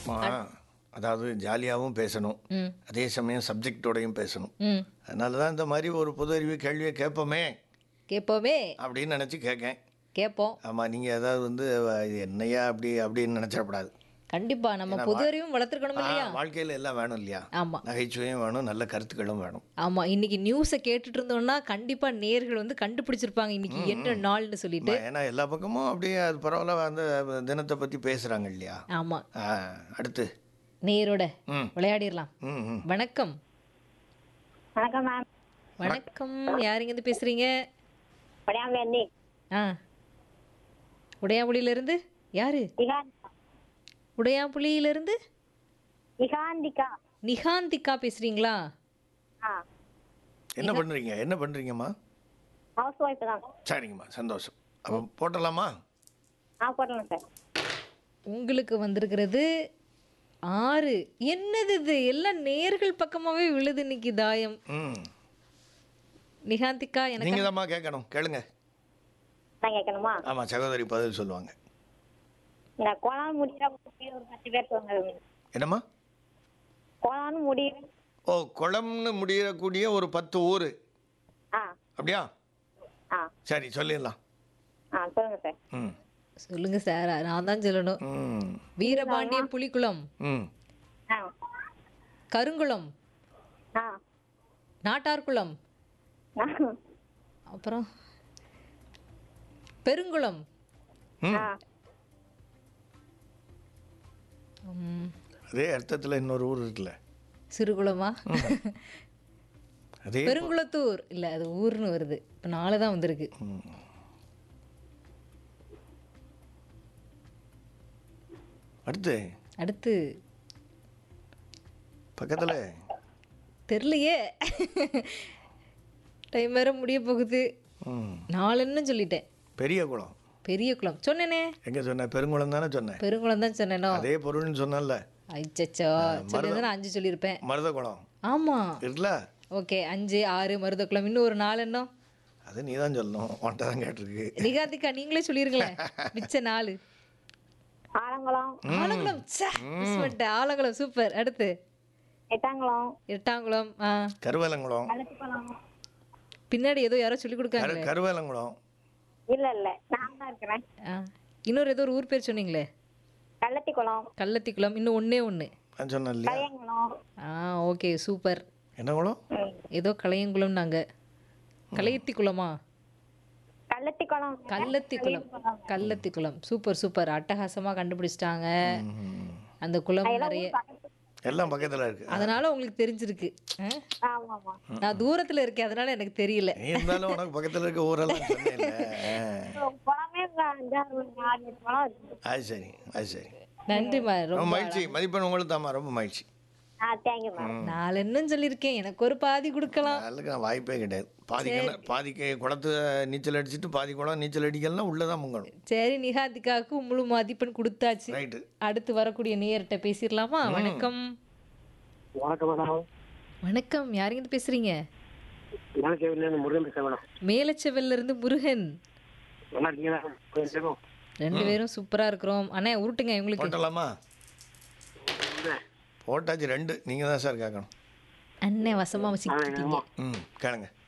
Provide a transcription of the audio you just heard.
ஆ, அதாவது ஜாலியாகவும் பேசணும் ம் அதே சமயம் சப்ஜெக்டோடையும் பேசணும் ம் அதனால தான் இந்த மாதிரி ஒரு பொது அறிவு கேள்வியை கேட்போமே கேட்போமே அப்படின்னு நினச்சி கேட்கேன் கேட்போம் ஆமாம் நீங்கள் ஏதாவது வந்து அஹ், இது என்னையா அப்படி அப்படின்னு நினச்சிடக்கூடாது கண்டிப்பா நம்ம பொது அறிவும் வளர்த்துருக்கணும் இல்லையா வாழ்க்கையில் எல்லாம் வேணும் இல்லையா ஆமா நகைச்சுவையும் வேணும் நல்ல கருத்துக்களும் வேணும் ஆமா இன்னைக்கு நியூஸை கேட்டுட்டு இருந்தோம்னா கண்டிப்பா நேர்கள் வந்து கண்டுபிடிச்சிருப்பாங்க இன்னைக்கு என்ன நாள்னு சொல்லிட்டு ஏன்னா எல்லா பக்கமும் அப்படியே அது பரவாயில்ல அந்த தினத்தை பற்றி பேசுகிறாங்க இல்லையா ஆமா ஆ, அடுத்து நேரோட ம் விளையாடிடலாம் ம் ம் வணக்கம் வணக்கம் மேம் வணக்கம் யாருங்க இருந்து பேசுறீங்க படையாம்பேந்தி ஆ உடையாம்புலியில இருந்து யாரு இகாந்திகா உடையாம்புலியில இருந்து இகாந்திகா நிகாந்திகா பேசுறீங்களா ஆ என்ன பண்ணுறீங்க என்ன பண்ணுறீங்கம்மா ஹவுஸ் ஒய்ஃப் தான் சரிங்கம்மா சந்தோஷம் அப்போ போட்டலாமா ஆ போட்டலாம் சார் உங்களுக்கு வந்திருக்கிறது ஆறு என்னது இது எல்லாம் நேர்கள் பக்கமாவே விழுது இன்னைக்கு தாயம் ம் நிகாந்திகா எனக்கு நீங்கள் தான்மா கேட்கணும் கேளுங்க நான் கேட்கணுமா ஆமாம் சகோதரி பதில் சொல்லுவாங்க இந்த குளம் முடிகிற ஒரு பத்து பேர் சொல்லுங்க என்னம்மா குளம்னு முடி ஓ குளம்னு முடியக்கூடிய ஒரு பத்து ஊர் ஆ அப்படியா ஆ சரி சொல்லிடலாம் ஆ சொல்லுங்க சார் ம் சொல்லுங்க சார் நான் தான் சொல்லணும் ம் வீரபாண்டிய புலிக்குளம் ம் ஆ கருங்குளம் ஆ நாட்டார்குளம் ஆ. அப்புறம் பெருங்குளம் ம் ஆ ம், அதே அர்த்தத்தில் இன்னொரு ஊர் இருக்குல்ல சிறுகுளமா அதே பெருங்குளத்தூர் இல்ல அது ஊர்னு வருது இப்போ நாலு தான் வந்திருக்கு அடுத்து அடுத்து பக்கத்தில் தெரியலையே டைம் வேற முடிய போகுது ம் நாலுன்னு சொல்லிட்டேன் பெரிய குளம் பெரிய குளம் சொன்னேனே எங்கே சொன்னேன் பெருங்குளம் தானே சொன்னேன் பெருங்குளம் தான் சொன்னேனோ அதே பொருள்னு சொன்னேன்ல அச்சச்சோ சொல்லியிருந்தா நான் அஞ்சு சொல்லியிருப்பேன் மருத குளம் ஆமா இருக்குல்ல ஓகே அஞ்சு ஆறு மருதக்குளம் இன்னும் ஒரு நாலு என்ன அது நீ தான் சொல்லணும் உன்ட்ட தான் கேட்டிருக்கு நிகாதிகா நீங்களே சொல்லிருங்களேன் மிச்ச நாலு ஆலங்குளம் ஆலங்குளம் ச்சே, miss பண்ணிட்டேன் ஆலங்குளம் சூப்பர் அடுத்து எட்டாங்குளம் எட்டாங்குளம் ஆ கருவேலங்குளம் கள்ளத்துக்குளம் பின்னாடி ஏதோ யாரோ சொல்லி கொடுக்காங்களே கரு கருவேலங்குளம் இல்ல இல்ல நான் தான் இருக்கிறேன் ஆ இன்னொரு ஏதோ ஒரு ஊர் பேர் சொன்னீங்களே கள்ளத்திக்குளம் கள்ளத்திக்குளம் இன்னும் ஒண்ணே ஒன்று நான் சொன்னேன் இல்லையா கலையங்குளம் ஆ ஓகே சூப்பர் என்ன குளம் ம். ஏதோ கலையங்குளம் நாங்க கலையத்திக்குளமா கள்ளத்திக்குளம் கள்ளத்திக்குளம் கள்ளத்திக்குளம் சூப்பர் சூப்பர் அட்டகாசமா கண்டுபிடிச்சிட்டாங்க அந்த குளம் நிறைய எல்லாம் பக்கத்தில் இருக்கு அதனால உங்களுக்கு தெரிஞ்சிருக்கு ஆ? ஆமா ஆமா நான் தூரத்துல இருக்கேன் அதனால எனக்கு தெரியல நீ இருந்தாலும் உனக்கு பக்கத்தில் இருக்க ஊரெல்லாம் சொன்னேன்ல குளமே ஒரு அஞ்சாறு ஒரு ஆறு எட்டு குளம் இருக்கு அது சரி அது சரி நன்றிம்மா ரொம்ப ரொம்ப மகிழ்ச்சி மதிப்பெண் உங்களுக்கு தாம்மா ரொம்ப மகிழ்ச்சி ஆ தேங்க்யூ மேம் நாலு என்னன்னு சொல்லியிருக்கேன் எனக்கு ஒரு பாதி கொடுக்கலாம் அதுக்கு நான் வாய்ப்பே கிடையாது பாதி கிண பாதிக்கு குளத்து நீச்சல் அடிச்சுட்டு பாதி குளம் நீச்சல் அடிக்கலாம் உள்ளே தான் முங்கணும் சரி நிகாதிகாவுக்கு முழு மதிப்பெண் கொடுத்தாச்சு ரைட்டு அடுத்து வரக்கூடிய நேயர்கிட்ட பேசிடலாமா வணக்கம் வணக்கம் மேடம் வணக்கம் யாருங்க பேசுறீங்க மேலச்சேவிலேருந்து முருகன் பேசுகிறேன் மேடம் மேலச்செவல்ல இருந்து முருகன் நல்லா இருக்கீங்களா கொஞ்சம் சேரும் ரெண்டு பேரும் சூப்பரா இருக்கிறோம் அண்ணா உருட்டுங்க உங்களுக்கு போட்டலாமா போட்டாச்சு ரெண்டு நீங்கள் தான் சார் கேட்கணும் அண்ணன் வசமா வச்சுக்கிட்டீங்க ம் கேளுங்க